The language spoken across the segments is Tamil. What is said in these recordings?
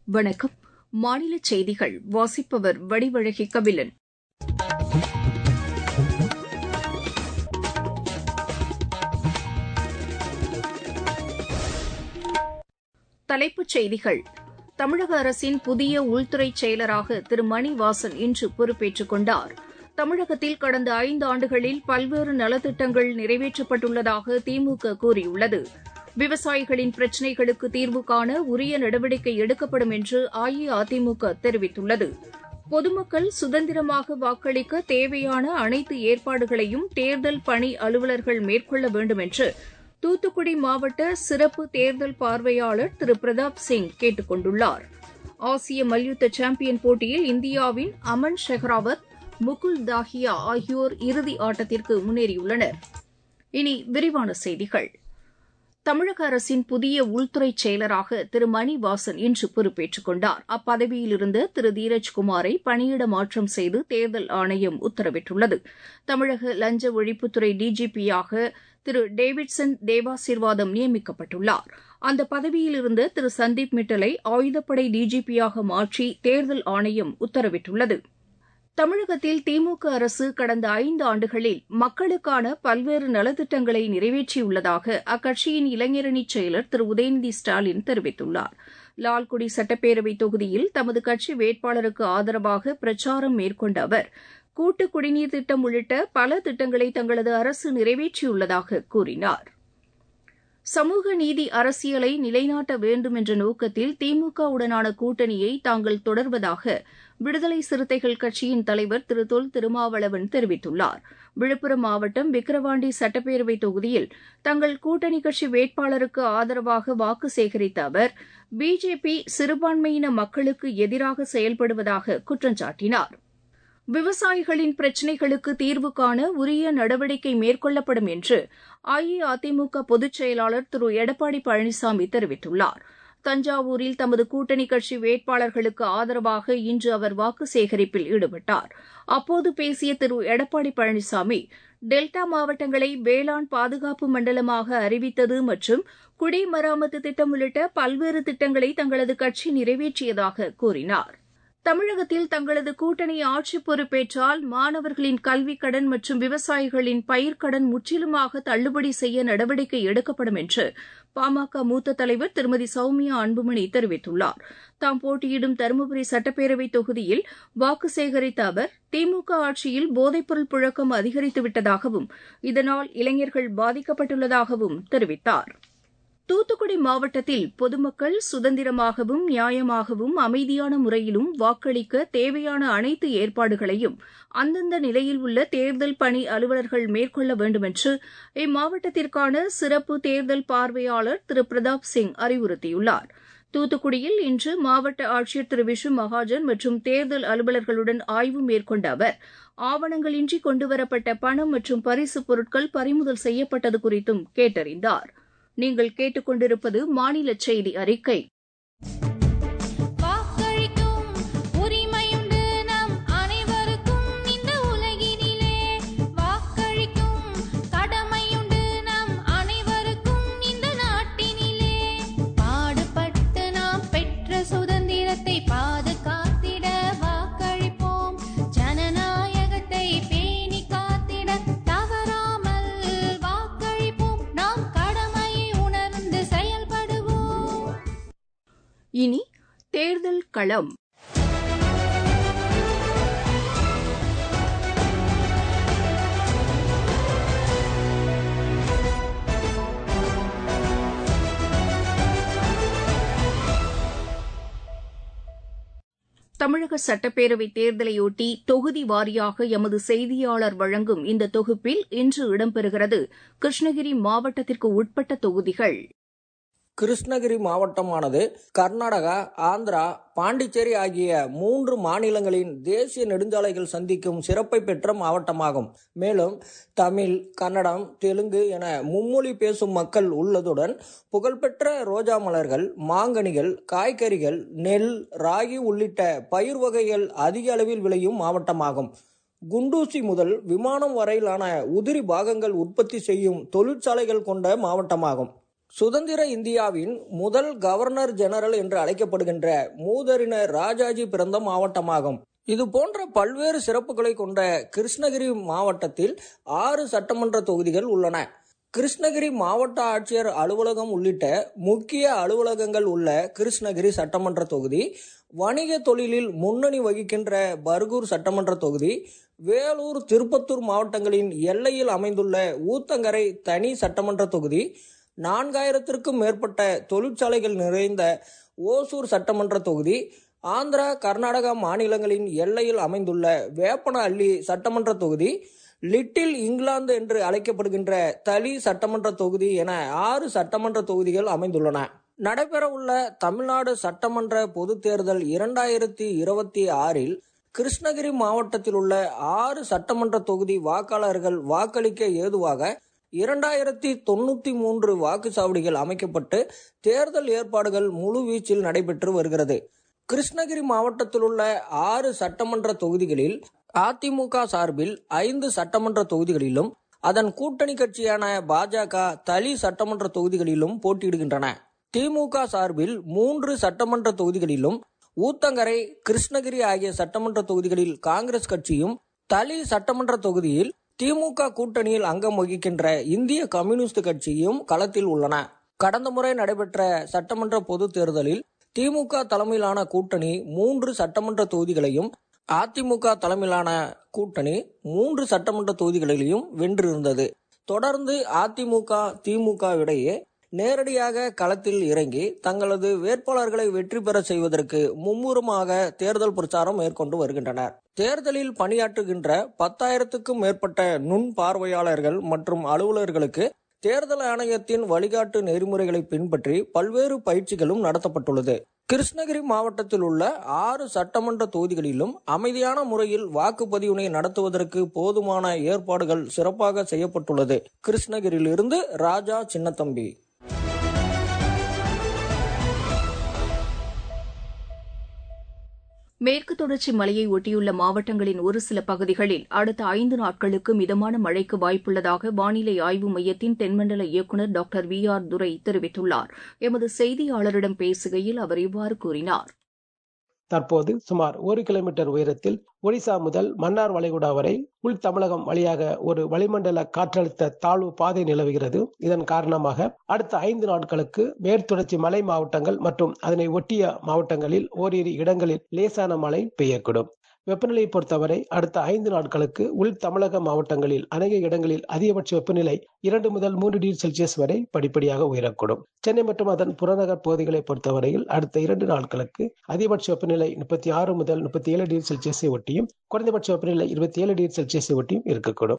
வணக்கம் மாநில செய்திகள் வாசிப்பவர் வடிவழகி கபிலன் தலைப்புச் செய்திகள் தமிழக அரசின் புதிய உள்துறை செயலராக திரு மணிவாசன் இன்று பொறுப்பேற்றுக் கொண்டார் தமிழகத்தில் கடந்த ஐந்து ஆண்டுகளில் பல்வேறு நலத்திட்டங்கள் நிறைவேற்றப்பட்டுள்ளதாக திமுக கூறியுள்ளது விவசாயிகளின் பிரச்சினைகளுக்கு தீர்வு காண உரிய நடவடிக்கை எடுக்கப்படும் என்று அஇஅதிமுக தெரிவித்துள்ளது பொதுமக்கள் சுதந்திரமாக வாக்களிக்க தேவையான அனைத்து ஏற்பாடுகளையும் தேர்தல் பணி அலுவலர்கள் மேற்கொள்ள வேண்டும் என்று தூத்துக்குடி மாவட்ட சிறப்பு தேர்தல் பார்வையாளர் திரு பிரதாப் சிங் கேட்டுக் கொண்டுள்ளார் ஆசிய மல்யுத்த சாம்பியன் போட்டியில் இந்தியாவின் அமன் ஷெஹ்ராவத் முகுல் தாஹியா ஆகியோர் இறுதி ஆட்டத்திற்கு முன்னேறியுள்ளனர் இனி விரிவான செய்திகள் தமிழக அரசின் புதிய உள்துறை செயலராக திரு மணிவாசன் இன்று பொறுப்பேற்றுக் கொண்டார் அப்பதவியில் இருந்த திரு தீரஜ்குமாரை பணியிட மாற்றம் செய்து தேர்தல் ஆணையம் உத்தரவிட்டுள்ளது தமிழக லஞ்ச ஒழிப்புத்துறை டிஜிபியாக திரு டேவிட்சன் தேவாசீர்வாதம் நியமிக்கப்பட்டுள்ளார் அந்த பதவியில் இருந்த திரு சந்தீப் மிட்டலை ஆயுதப்படை டிஜிபியாக மாற்றி தேர்தல் ஆணையம் உத்தரவிட்டுள்ளது தமிழகத்தில் திமுக அரசு கடந்த ஐந்து ஆண்டுகளில் மக்களுக்கான பல்வேறு நலத்திட்டங்களை நிறைவேற்றியுள்ளதாக அக்கட்சியின் இளைஞரணி செயலர் திரு உதயநிதி ஸ்டாலின் தெரிவித்துள்ளார் லால்குடி சட்டப்பேரவை தொகுதியில் தமது கட்சி வேட்பாளருக்கு ஆதரவாக பிரச்சாரம் மேற்கொண்ட அவர் கூட்டு குடிநீர் திட்டம் உள்ளிட்ட பல திட்டங்களை தங்களது அரசு நிறைவேற்றியுள்ளதாக கூறினார் சமூக நீதி அரசியலை நிலைநாட்ட வேண்டும் என்ற நோக்கத்தில் திமுகவுடனான கூட்டணியை தாங்கள் தொடர்வதாக விடுதலை சிறுத்தைகள் கட்சியின் தலைவர் திரு தொல் திருமாவளவன் தெரிவித்துள்ளார் விழுப்புரம் மாவட்டம் விக்கிரவாண்டி சட்டப்பேரவை தொகுதியில் தங்கள் கூட்டணி கட்சி வேட்பாளருக்கு ஆதரவாக வாக்கு சேகரித்த அவர் பிஜேபி சிறுபான்மையின மக்களுக்கு எதிராக செயல்படுவதாக குற்றம் சாட்டினார் விவசாயிகளின் பிரச்சினைகளுக்கு தீர்வு காண உரிய நடவடிக்கை மேற்கொள்ளப்படும் என்று அஇஅதிமுக பொதுச் செயலாளர் திரு எடப்பாடி பழனிசாமி தெரிவித்துள்ளார் தஞ்சாவூரில் தமது கூட்டணி கட்சி வேட்பாளர்களுக்கு ஆதரவாக இன்று அவர் வாக்கு சேகரிப்பில் ஈடுபட்டார் அப்போது பேசிய திரு எடப்பாடி பழனிசாமி டெல்டா மாவட்டங்களை வேளாண் பாதுகாப்பு மண்டலமாக அறிவித்தது மற்றும் குடிமராமத்து திட்டம் உள்ளிட்ட பல்வேறு திட்டங்களை தங்களது கட்சி நிறைவேற்றியதாக கூறினார் தமிழகத்தில் தங்களது கூட்டணி ஆட்சி பொறுப்பேற்றால் மாணவர்களின் கல்விக் கடன் மற்றும் விவசாயிகளின் பயிர்க்கடன் முற்றிலுமாக தள்ளுபடி செய்ய நடவடிக்கை எடுக்கப்படும் என்று பாமக மூத்த தலைவர் திருமதி சௌமியா அன்புமணி தெரிவித்துள்ளார் தாம் போட்டியிடும் தருமபுரி சட்டப்பேரவை தொகுதியில் வாக்கு சேகரித்த அவர் திமுக ஆட்சியில் போதைப்பொருள் புழக்கம் அதிகரித்துவிட்டதாகவும் இதனால் இளைஞர்கள் பாதிக்கப்பட்டுள்ளதாகவும் தெரிவித்தாா் தூத்துக்குடி மாவட்டத்தில் பொதுமக்கள் சுதந்திரமாகவும் நியாயமாகவும் அமைதியான முறையிலும் வாக்களிக்க தேவையான அனைத்து ஏற்பாடுகளையும் அந்தந்த நிலையில் உள்ள தேர்தல் பணி அலுவலர்கள் மேற்கொள்ள வேண்டும் என்று இம்மாவட்டத்திற்கான சிறப்பு தேர்தல் பார்வையாளர் திரு பிரதாப் சிங் அறிவுறுத்தியுள்ளார் தூத்துக்குடியில் இன்று மாவட்ட ஆட்சியர் திரு விஷு மகாஜன் மற்றும் தேர்தல் அலுவலர்களுடன் ஆய்வு மேற்கொண்ட அவர் ஆவணங்களின்றி கொண்டுவரப்பட்ட பணம் மற்றும் பரிசுப் பொருட்கள் பறிமுதல் செய்யப்பட்டது குறித்தும் கேட்டறிந்தாா் நீங்கள் கேட்டுக்கொண்டிருப்பது மாநில செய்தி அறிக்கை வாக்களிக்கும் உரிமையுண்டு நம் அனைவருக்கும் இந்த உலகினிலே வாக்களிக்கும் கடமையுண்டு நம் அனைவருக்கும் இந்த நாட்டினிலே பாடுபட்டு நாம் பெற்ற சுதந்திரத்தை பாதுகாத்திட வாக்களிப்போம் ஜனநாயகத்தை பேணி காத்திட தவறாமல் வாக்களிப்போம் நாம் கடமையை உணர்ந்து செயல்படுவோம் இனி தேர்தல் களம் தமிழக சட்டப்பேரவைத் தேர்தலையொட்டி தொகுதி வாரியாக எமது செய்தியாளர் வழங்கும் இந்த தொகுப்பில் இன்று இடம்பெறுகிறது கிருஷ்ணகிரி மாவட்டத்திற்கு உட்பட்ட தொகுதிகள் கிருஷ்ணகிரி மாவட்டமானது கர்நாடகா ஆந்திரா பாண்டிச்சேரி ஆகிய மூன்று மாநிலங்களின் தேசிய நெடுஞ்சாலைகள் சந்திக்கும் சிறப்பை பெற்ற மாவட்டமாகும் மேலும் தமிழ் கன்னடம் தெலுங்கு என மும்மொழி பேசும் மக்கள் உள்ளதுடன் புகழ்பெற்ற ரோஜா மலர்கள் மாங்கனிகள் காய்கறிகள் நெல் ராகி உள்ளிட்ட பயிர் வகைகள் அதிக அளவில் விளையும் மாவட்டமாகும் குண்டூசி முதல் விமானம் வரையிலான உதிரி பாகங்கள் உற்பத்தி செய்யும் தொழிற்சாலைகள் கொண்ட மாவட்டமாகும் சுதந்திர இந்தியாவின் முதல் கவர்னர் ஜெனரல் என்று அழைக்கப்படுகின்ற மூதறிஞர் ராஜாஜி பிறந்த மாவட்டமாகும் இது போன்ற பல்வேறு சிறப்புகளை கொண்ட கிருஷ்ணகிரி மாவட்டத்தில் ஆறு சட்டமன்ற தொகுதிகள் உள்ளன கிருஷ்ணகிரி மாவட்ட ஆட்சியர் அலுவலகம் உள்ளிட்ட முக்கிய அலுவலகங்கள் உள்ள கிருஷ்ணகிரி சட்டமன்ற தொகுதி வணிக தொழிலில் முன்னணி வகிக்கின்ற பர்கூர் சட்டமன்ற தொகுதி வேலூர் திருப்பத்தூர் மாவட்டங்களின் எல்லையில் அமைந்துள்ள ஊத்தங்கரை தனி சட்டமன்ற தொகுதி நான்காயிரத்திற்கும் மேற்பட்ட தொழிற்சாலைகள் நிறைந்த ஓசூர் சட்டமன்ற தொகுதி ஆந்திரா கர்நாடகா மாநிலங்களின் எல்லையில் அமைந்துள்ள வேப்பனஹள்ளி சட்டமன்ற தொகுதி லிட்டில் இங்கிலாந்து என்று அழைக்கப்படுகின்ற தளி சட்டமன்ற தொகுதி என ஆறு சட்டமன்ற தொகுதிகள் அமைந்துள்ளன நடைபெறவுள்ள தமிழ்நாடு சட்டமன்ற பொதுத் தேர்தல் இரண்டாயிரத்தி இருபத்தி ஆறில் கிருஷ்ணகிரி மாவட்டத்தில் உள்ள ஆறு சட்டமன்ற தொகுதி வாக்காளர்கள் வாக்களிக்க ஏதுவாக இரண்டாயிரத்தி தொண்ணூத்தி மூன்று வாக்குச்சாவடிகள் அமைக்கப்பட்டு தேர்தல் ஏற்பாடுகள் முழுவீச்சில் நடைபெற்று வருகிறது கிருஷ்ணகிரி மாவட்டத்தில் உள்ள ஆறு சட்டமன்ற தொகுதிகளில் அதிமுக சார்பில் ஐந்து சட்டமன்ற தொகுதிகளிலும் அதன் கூட்டணி கட்சியான பாஜக தளி சட்டமன்ற தொகுதிகளிலும் போட்டியிடுகின்றன திமுக சார்பில் மூன்று சட்டமன்ற தொகுதிகளிலும் ஊத்தங்கரை கிருஷ்ணகிரி ஆகிய சட்டமன்ற தொகுதிகளில் காங்கிரஸ் கட்சியும் தளி சட்டமன்ற தொகுதியில் திமுக கூட்டணியில் அங்கம் வகிக்கின்ற இந்திய கம்யூனிஸ்ட் கட்சியும் களத்தில் உள்ளன கடந்த முறை நடைபெற்ற சட்டமன்ற பொது தேர்தலில் திமுக தலைமையிலான கூட்டணி மூன்று சட்டமன்ற தொகுதிகளையும் அதிமுக தலைமையிலான கூட்டணி மூன்று சட்டமன்ற தொகுதிகளிலும் வென்றிருந்தது தொடர்ந்து அதிமுக திமுக இடையே நேரடியாக களத்தில் இறங்கி தங்களது வேட்பாளர்களை வெற்றி பெற செய்வதற்கு மும்முரமாக தேர்தல் பிரச்சாரம் மேற்கொண்டு வருகின்றனர் தேர்தலில் பணியாற்றுகின்ற பத்தாயிரத்துக்கும் மேற்பட்ட நுண் பார்வையாளர்கள் மற்றும் அலுவலர்களுக்கு தேர்தல் ஆணையத்தின் வழிகாட்டு நெறிமுறைகளை பின்பற்றி பல்வேறு பயிற்சிகளும் நடத்தப்பட்டுள்ளது கிருஷ்ணகிரி மாவட்டத்தில் உள்ள ஆறு சட்டமன்ற தொகுதிகளிலும் அமைதியான முறையில் வாக்குப்பதிவினை நடத்துவதற்கு போதுமான ஏற்பாடுகள் சிறப்பாக செய்யப்பட்டுள்ளது கிருஷ்ணகிரியிலிருந்து ராஜா சின்னத்தம்பி மேற்கு தொடர்ச்சி மலையை ஒட்டியுள்ள மாவட்டங்களின் ஒரு சில பகுதிகளில் அடுத்த ஐந்து நாட்களுக்கு மிதமான மழைக்கு வாய்ப்புள்ளதாக வானிலை ஆய்வு மையத்தின் தென்மண்டல இயக்குநர் டாக்டர் வி ஆர் துரை தெரிவித்துள்ளார் எமது செய்தியாளரிடம் பேசுகையில் அவர் இவ்வாறு கூறினார் தற்போது சுமார் ஒரு கிலோமீட்டர் உயரத்தில் ஒடிசா முதல் மன்னார் வளைகுடா வரை உள் தமிழகம் வழியாக ஒரு வளிமண்டல காற்றழுத்த தாழ்வு பாதை நிலவுகிறது இதன் காரணமாக அடுத்த ஐந்து நாட்களுக்கு மேற்தொடர்ச்சி மலை மாவட்டங்கள் மற்றும் அதனை ஒட்டிய மாவட்டங்களில் ஓரிரு இடங்களில் லேசான மழை பெய்யக்கூடும் வெப்பநிலையை பொறுத்தவரை அடுத்த ஐந்து நாட்களுக்கு உள் தமிழக மாவட்டங்களில் அநேக இடங்களில் அதிகபட்ச வெப்பநிலை இரண்டு முதல் மூன்று டிகிரி செல்சியஸ் வரை படிப்படியாக உயரக்கூடும் சென்னை மற்றும் அதன் புறநகர் பகுதிகளை பொறுத்தவரையில் அடுத்த இரண்டு நாட்களுக்கு அதிகபட்ச வெப்பநிலை முப்பத்தி ஆறு முதல் முப்பத்தி ஏழு டிகிரி செல்சியஸை ஒட்டியும் குறைந்தபட்ச வெப்பநிலை இருபத்தி ஏழு டிகிரி செல்சியஸை ஒட்டியும் இருக்கக்கூடும்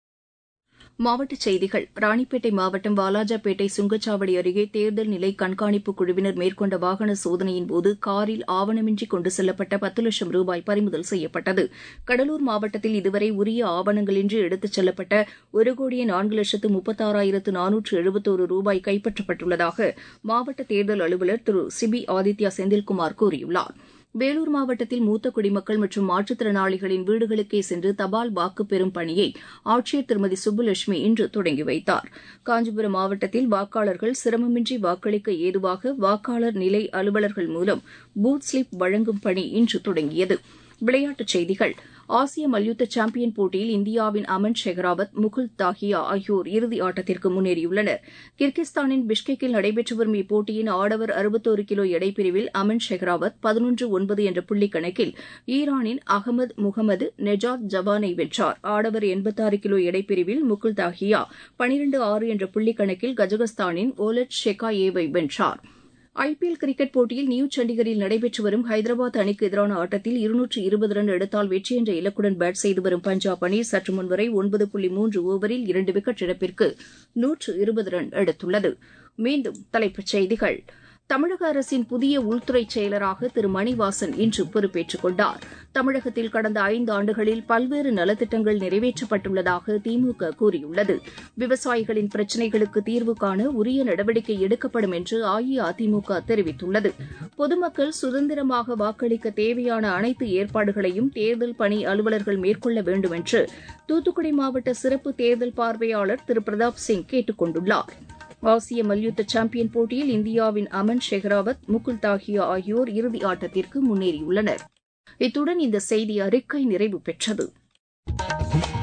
மாவட்டச் செய்திகள் ராணிப்பேட்டை மாவட்டம் வாலாஜாபேட்டை சுங்கச்சாவடி அருகே தேர்தல் நிலை கண்காணிப்பு குழுவினர் மேற்கொண்ட வாகன சோதனையின் போது காரில் ஆவணமின்றி கொண்டு செல்லப்பட்ட பத்து லட்சம் ரூபாய் பறிமுதல் செய்யப்பட்டது கடலூர் மாவட்டத்தில் இதுவரை உரிய ஆவணங்களின்றி எடுத்துச் செல்லப்பட்ட ஒரு கோடியே நான்கு லட்சத்து முப்பத்தாறாயிரத்து நானூற்று எழுபத்தோரு ரூபாய் கைப்பற்றப்பட்டுள்ளதாக மாவட்ட தேர்தல் அலுவலர் திரு சிபி ஆதித்யா செந்தில்குமார் கூறியுள்ளார் வேலூர் மாவட்டத்தில் மூத்த குடிமக்கள் மற்றும் மாற்றுத்திறனாளிகளின் வீடுகளுக்கே சென்று தபால் வாக்கு பெறும் பணியை ஆட்சியர் திருமதி சுப்புலட்சுமி இன்று தொடங்கி வைத்தார் காஞ்சிபுரம் மாவட்டத்தில் வாக்காளர்கள் சிரமமின்றி வாக்களிக்க ஏதுவாக வாக்காளர் நிலை அலுவலர்கள் மூலம் பூத் ஸ்லிப் வழங்கும் பணி இன்று தொடங்கியது விளையாட்டுச் செய்திகள் ஆசிய மல்யுத்த சாம்பியன் போட்டியில் இந்தியாவின் அமன் ஷெகராவத் முகுல் தாஹியா ஆகியோர் இறுதி ஆட்டத்திற்கு முன்னேறியுள்ளனர் கிர்கிஸ்தானின் பிஷ்கெக்கில் நடைபெற்று வரும் இப்போட்டியின் ஆடவர் அறுபத்தோரு கிலோ எடைப்பிரிவில் அமன் ஷெகராவத் பதினொன்று ஒன்பது என்ற புள்ளி கணக்கில் ஈரானின் அகமது முகமது நெஜாத் ஜவானை வென்றார் ஆடவர் எண்பத்தாறு கிலோ எடைப்பிரிவில் முகுல் தாஹியா பனிரண்டு ஆறு என்ற புள்ளி கணக்கில் கஜகஸ்தானின் ஓலட் ஷெகாயேவை வென்றார் ஐபிஎல் கிரிக்கெட் போட்டியில் நியூ சண்டிகரில் நடைபெற்று வரும் ஹைதராபாத் அணிக்கு எதிரான ஆட்டத்தில் இருநூற்று இருபது ரன் எடுத்தால் வெற்றி என்ற இலக்குடன் பேட் செய்து வரும் பஞ்சாப் அணி சற்று முன்வரை ஒன்பது புள்ளி மூன்று ஓவரில் இரண்டு விக்கெட் இழப்பிற்கு நூற்று இருபது ரன் எடுத்துள்ளது மீண்டும் தலைப்புச் செய்திகள் தமிழக அரசின் புதிய உள்துறை செயலராக திரு மணிவாசன் இன்று பொறுப்பேற்றுக் கொண்டார் தமிழகத்தில் கடந்த ஐந்து ஆண்டுகளில் பல்வேறு நலத்திட்டங்கள் நிறைவேற்றப்பட்டுள்ளதாக திமுக கூறியுள்ளது விவசாயிகளின் பிரச்சினைகளுக்கு தீர்வு காண உரிய நடவடிக்கை எடுக்கப்படும் என்று அஇஅதிமுக தெரிவித்துள்ளது பொதுமக்கள் சுதந்திரமாக வாக்களிக்க தேவையான அனைத்து ஏற்பாடுகளையும் தேர்தல் பணி அலுவலர்கள் மேற்கொள்ள வேண்டும் என்று தூத்துக்குடி மாவட்ட சிறப்பு தேர்தல் பார்வையாளர் திரு பிரதாப் சிங் கேட்டுக் கொண்டுள்ளார் ஆசிய மல்யுத்த சாம்பியன் போட்டியில் இந்தியாவின் அமன் ஷெஹ்ராவத் முகுல் தாஹியா ஆகியோர் இறுதி ஆட்டத்திற்கு முன்னேறியுள்ளனர் இத்துடன் இந்த செய்தி அறிக்கை நிறைவு பெற்றது